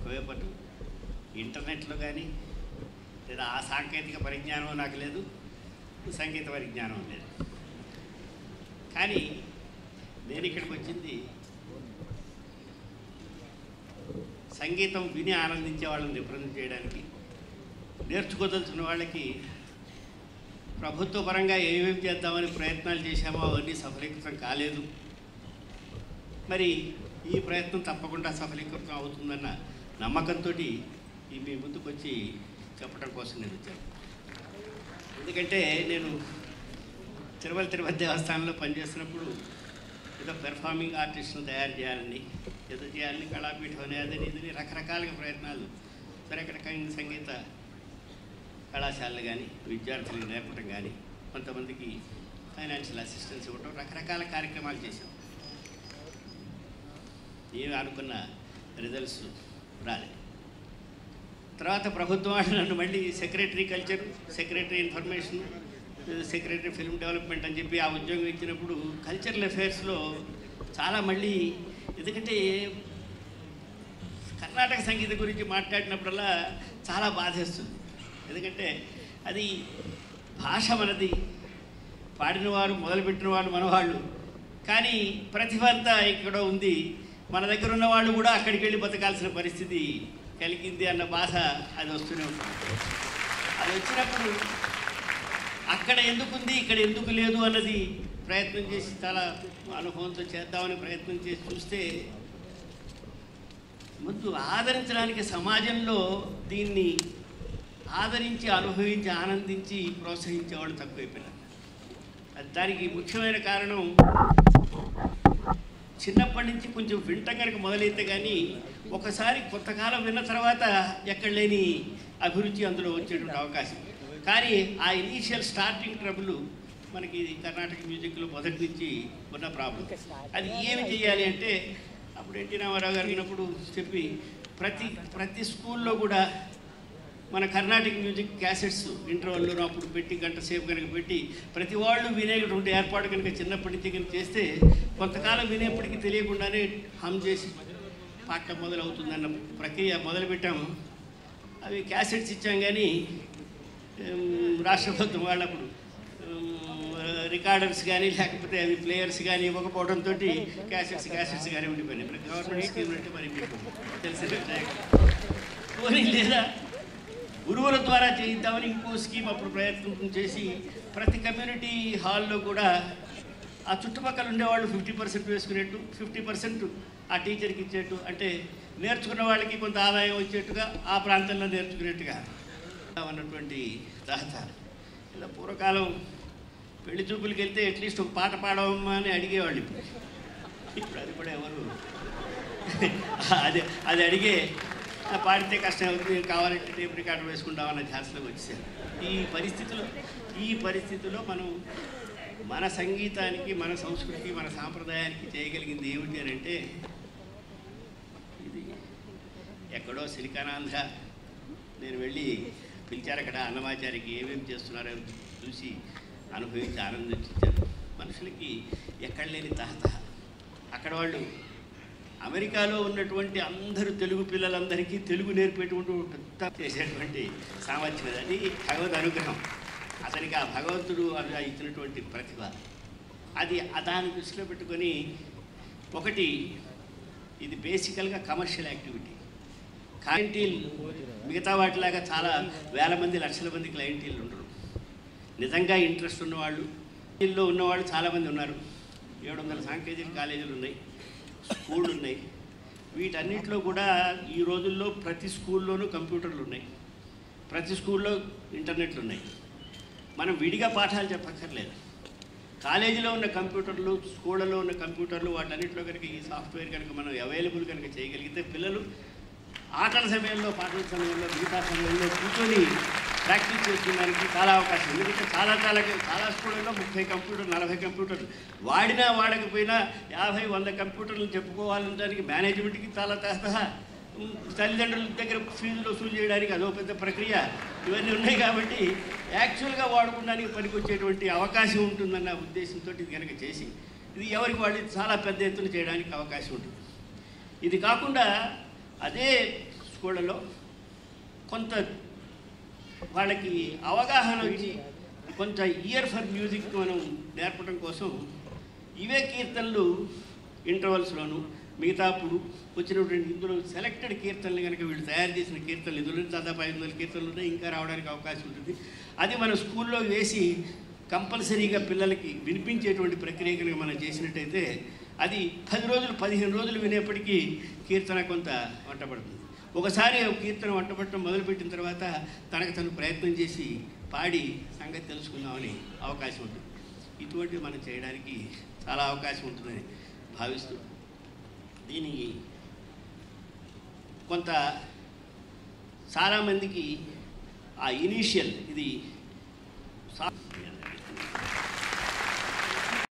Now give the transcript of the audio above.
ఒకవైపు ఇంటర్నెట్లో కానీ లేదా ఆ సాంకేతిక పరిజ్ఞానం నాకు లేదు సంగీత పరిజ్ఞానం లేదు కానీ నేను ఇక్కడికి వచ్చింది సంగీతం విని ఆనందించే వాళ్ళని రిప్రజెంట్ చేయడానికి నేర్చుకోదలుచున్న వాళ్ళకి ప్రభుత్వ పరంగా ఏమేమి చేద్దామని ప్రయత్నాలు చేశామో అవన్నీ సఫలీకృతం కాలేదు మరి ఈ ప్రయత్నం తప్పకుండా సఫలీకృతం అవుతుందన్న నమ్మకంతో ఈ మీ ముందుకు వచ్చి చెప్పడం కోసం నేను వచ్చాను ఎందుకంటే నేను తిరుమల తిరుపతి దేవస్థానంలో పనిచేస్తున్నప్పుడు ఏదో పెర్ఫార్మింగ్ ఆర్టిస్ట్ను తయారు చేయాలని ఏదో చేయాలని కళాపీఠం అని అదని ఇదని రకరకాలుగా ప్రయత్నాలు రకరకాల సంగీత కళాశాలలు కానీ విద్యార్థులకు నేర్పడం కానీ కొంతమందికి ఫైనాన్షియల్ అసిస్టెన్స్ ఇవ్వడం రకరకాల కార్యక్రమాలు చేశాం ఏమి అనుకున్న రిజల్ట్స్ రాలేదు తర్వాత ప్రభుత్వం వాళ్ళు నన్ను మళ్ళీ secretary culture secretary information secretary film development అని చెప్పి ఆ ఉద్యోగం ఇచ్చినప్పుడు కల్చరల్ అఫైర్స్లో చాలా మళ్ళీ ఎందుకంటే కర్ణాటక సంగీతం గురించి మాట్లాడినప్పుడల్లా చాలా బాధేస్తుంది ఎందుకంటే అది భాష మనది పాడినవారు మొదలుపెట్టిన వాళ్ళు మనవాళ్ళు కానీ ప్రతిభ అంతా ఇక్కడ ఉంది మన దగ్గర ఉన్న వాళ్ళు కూడా అక్కడికి వెళ్ళి బతకాల్సిన పరిస్థితి కలిగింది అన్న బాధ అది వస్తూనే ఉంటుంది అది వచ్చినప్పుడు అక్కడ ఎందుకుంది ఇక్కడ ఎందుకు లేదు అన్నది ప్రయత్నం చేసి చాలా అనుభవంతో చేద్దామని ప్రయత్నం చేసి చూస్తే ముందు ఆదరించడానికి సమాజంలో దీన్ని ఆదరించి అనుభవించి ఆనందించి ప్రోత్సహించే వాళ్ళు తక్కువైపోయినారు అది దానికి ముఖ్యమైన కారణం చిన్నప్పటి నుంచి కొంచెం వింటం కనుక మొదలైతే కానీ ఒకసారి కొంతకాలం విన్న తర్వాత ఎక్కడ లేని అభిరుచి అందులో వచ్చేటువంటి అవకాశం కానీ ఆ ఇనీషియల్ స్టార్టింగ్ ట్రబుల్ మనకి కర్ణాటక మ్యూజిక్లో మొదటి నుంచి ఉన్న ప్రాబ్లం అది ఏమి చేయాలి అంటే అప్పుడు ఎన్టీ రామారావు గారు విన్నప్పుడు చెప్పి ప్రతి ప్రతి స్కూల్లో కూడా మన కర్ణాటిక్ మ్యూజిక్ క్యాసెట్స్ ఇంటర్వల్లో అప్పుడు పెట్టి గంట సేపు కనుక పెట్టి ప్రతి వాళ్ళు వినేటువంటి ఏర్పాటు కనుక చిన్నప్పటి నుంచి కనుక చేస్తే కొంతకాలం వినేప్పటికీ తెలియకుండానే హమ్ చేసి పాట మొదలవుతుందన్న ప్రక్రియ మొదలుపెట్టాము అవి క్యాసెట్స్ ఇచ్చాం కానీ ఉమ్, రాష్ట్ర ప్రభుత్వం వాళ్ళప్పుడు రికార్డర్స్ కానీ లేకపోతే అవి ప్లేయర్స్ కానీ ఇవ్వకపోవడంతో క్యాసెట్స్ క్యాసెట్స్ కానీ ఉండిపోయినాయి మరి గవర్నమెంట్ స్కీమ్ అంటే మరి మీకు తెలిసిన పోనీ లేదా గురువుల ద్వారా చేయిద్దామని ఇంకో స్కీమ్ అప్పుడు ప్రయత్నం చేసి ప్రతి కమ్యూనిటీ హాల్లో కూడా ఆ చుట్టుపక్కల ఉండేవాళ్ళు ఫిఫ్టీ పర్సెంట్ వేసుకునేట్టు ఫిఫ్టీ పర్సెంట్ ఆ టీచర్కి ఇచ్చేట్టు అంటే నేర్చుకున్న వాళ్ళకి కొంత ఆదాయం వచ్చేట్టుగా ఆ ప్రాంతంలో నేర్చుకునేట్టుగా అన్నటువంటి తాత ఇలా పూర్వకాలం పెళ్లి చూపులకి వెళ్తే అట్లీస్ట్ ఒక పాట పాడవమ్మా అని అడిగేవాళ్ళు ఇప్పుడు ఇప్పుడు అది కూడా ఎవరు అది అది అడిగే "ఆ, పాడితే కష్టం అవుతుంది కావాలంటే టేప్ రికార్డు వేసుకుంటామన్న ధ్యాసలోకి వచ్చేసారు ఈ పరిస్థితిలో ఈ పరిస్థితిలో మనం మన సంగీతానికి మన సంస్కృతికి మన సాంప్రదాయానికి చేయగలిగింది ఏమిటి అని అంటే ఇది ఎక్కడో సిలికానాంధ్ర నేను వెళ్ళి పిలిచారు అక్కడ అన్నమాచారికి ఏమేమి చేస్తున్నారో చూసి అనుభవించి ఆనందించారు మనుషులకి ఎక్కడ లేని తహతహ అక్కడ వాళ్ళు అమెరికాలో ఉన్నటువంటి అందరు తెలుగు పిల్లలందరికీ తెలుగు నేర్పేటువంటి పెద్ద చేసేటువంటి సామర్థ్యం అది. అది భగవద్ అనుగ్రహం అతనికి ఆ భగవంతుడు అది ఇచ్చినటువంటి ప్రతిభ అది ఆ దాన్ని దృష్టిలో పెట్టుకొని ఒకటి ఇది బేసికల్గా కమర్షియల్ యాక్టివిటీ క్లయింటీల్ మిగతా వాటిలాగా చాలా వేల మంది లక్షల మంది క్లయింటీలు ఉండరు నిజంగా ఇంట్రెస్ట్ ఉన్నవాళ్ళు వీళ్ళలో ఉన్నవాళ్ళు చాలామంది ఉన్నారు ఏడు వందల సాంకేతిక కాలేజీలు ఉన్నాయి స్కూళ్ళు ఉన్నాయి వీటన్నిటిలో కూడా ఈ రోజుల్లో ప్రతి స్కూల్లోనూ కంప్యూటర్లు ఉన్నాయి ప్రతి స్కూల్లో ఇంటర్నెట్లు ఉన్నాయి మనం విడిగా పాఠాలు చెప్పక్కర్లేదు కాలేజీలో ఉన్న కంప్యూటర్లు స్కూళ్ళలో ఉన్న కంప్యూటర్లు వాటన్నిటిలో కనుక ఈ సాఫ్ట్వేర్ కనుక మనం అవైలబుల్ కనుక చేయగలిగితే పిల్లలు ఆటల సమయంలో పాటల సమయంలో మిగతా సమయంలో కూర్చొని ప్రాక్టీస్ చేసుకోవడానికి చాలా అవకాశం ఉంది. ఎందుకంటే చాలా చాలా చాలా స్కూళ్ళల్లో ముప్పై కంప్యూటర్ నలభై కంప్యూటర్లు వాడినా వాడకపోయినా యాభై వంద కంప్యూటర్లు చెప్పుకోవాలనడానికి మేనేజ్మెంట్కి చాలా తహతహ ఉమ్, తల్లిదండ్రుల దగ్గర ఫీజులు వసూలు చేయడానికి అదో పెద్ద ప్రక్రియ ఇవన్నీ ఉన్నాయి కాబట్టి యాక్చువల్గా వాడుకోవడానికి పనికొచ్చేటువంటి అవకాశం ఉంటుందన్న ఉద్దేశంతో ఇది కనుక చేసి ఇది ఎవరికి వాళ్ళు చాలా పెద్ద ఎత్తున చేయడానికి అవకాశం ఉంటుంది ఇది కాకుండా అదే స్కూళ్ళలో కొంత వాళ్ళకి అవగాహన వచ్చి కొంత ఇయర్ ఫర్ మ్యూజిక్ మనం నేర్పడం కోసం ఇవే కీర్తనలు ఇంటర్వల్స్లోను మిగతా అప్పుడు వచ్చినటువంటి ఇందులో సెలెక్టెడ్ కీర్తనలు కనుక వీళ్ళు తయారు చేసిన కీర్తనలు ఇందులో దాదాపు ఐదు వందల కీర్తనలు ఉన్నాయి ఇంకా రావడానికి అవకాశం ఉంటుంది అది మన స్కూల్లో వేసి కంపల్సరీగా పిల్లలకి వినిపించేటువంటి ప్రక్రియ కనుక మనం చేసినట్టయితే అది పది రోజులు పదిహేను రోజులు వినేప్పటికీ కీర్తన కొంత వంటపడుతుంది ఒకసారి ఆ కీర్తన వంటపడటం మొదలుపెట్టిన తర్వాత తనకు తను ప్రయత్నం చేసి పాడి సంగతి తెలుసుకుందామని అవకాశం ఉంటుంది ఇటువంటివి మనం చేయడానికి చాలా అవకాశం ఉంటుందని భావిస్తూ దీనికి కొంత చాలామందికి ఆ ఇనీషియల్ ఇది సా-